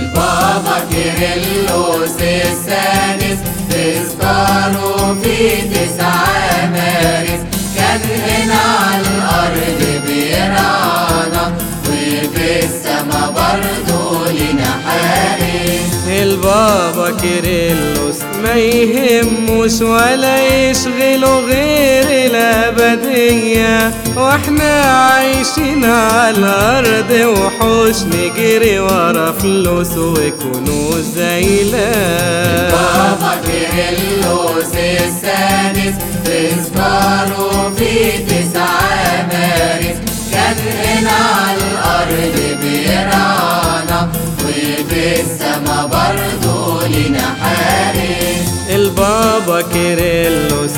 البابا كيرلس السادس تذكاره في تسعة مارس كان هنا على الأرض بيرانا وفي السما برضه لنا حارس البابا كيرلس ما يهمش ولا يشغله غير الأبدية واحنا عايشين على الأرض وحوش نجري ورا فلوس وكنوز زيلة بابا كيرلس السادس تذكاره في تسعة مارس كان هنا على الأرض بيرانا وفي السما برضه لنا حارس البابا كيرلس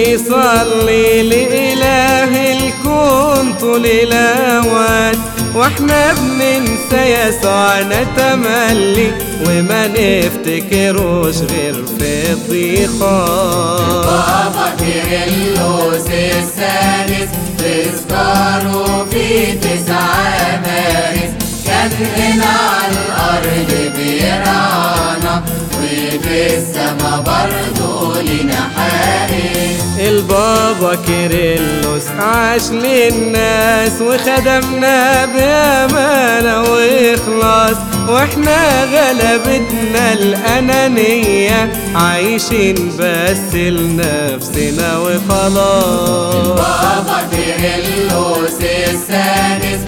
بيصلي لإله الكون طول الأوقات واحنا بننسى يسوع نتملي وما نفتكروش غير في الضيقات بابا كيرلس السادس تذكاره في تسعة مارس كان هنا على الأرض بيرانا وفي السما برضه لنا حارس البابا كيرلس عاش للناس وخدمنا بأمانة وإخلاص واحنا غلبتنا الأنانية عايشين بس لنفسنا وخلاص بابا كيرلس السادس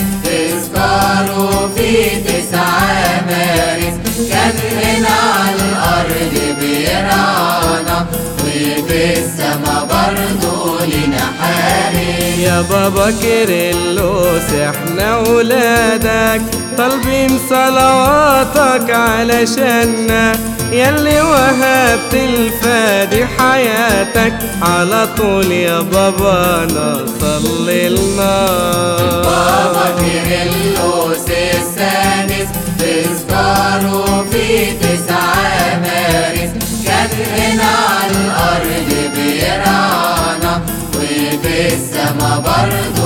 تذكاره في تسعة مارس كان هنا على الأرض بيرانا وفي السما برضه لنا حارس يا بابا كيرلس احنا ولادك طالبين صلواتك علشاننا يلي وهبت الفادي حياتك على طول يا بابا نصلي لنا بابا كيرلس السادس تذكاره في تسعة مارس كان هنا على الأرض بيرانا وفي السما برضه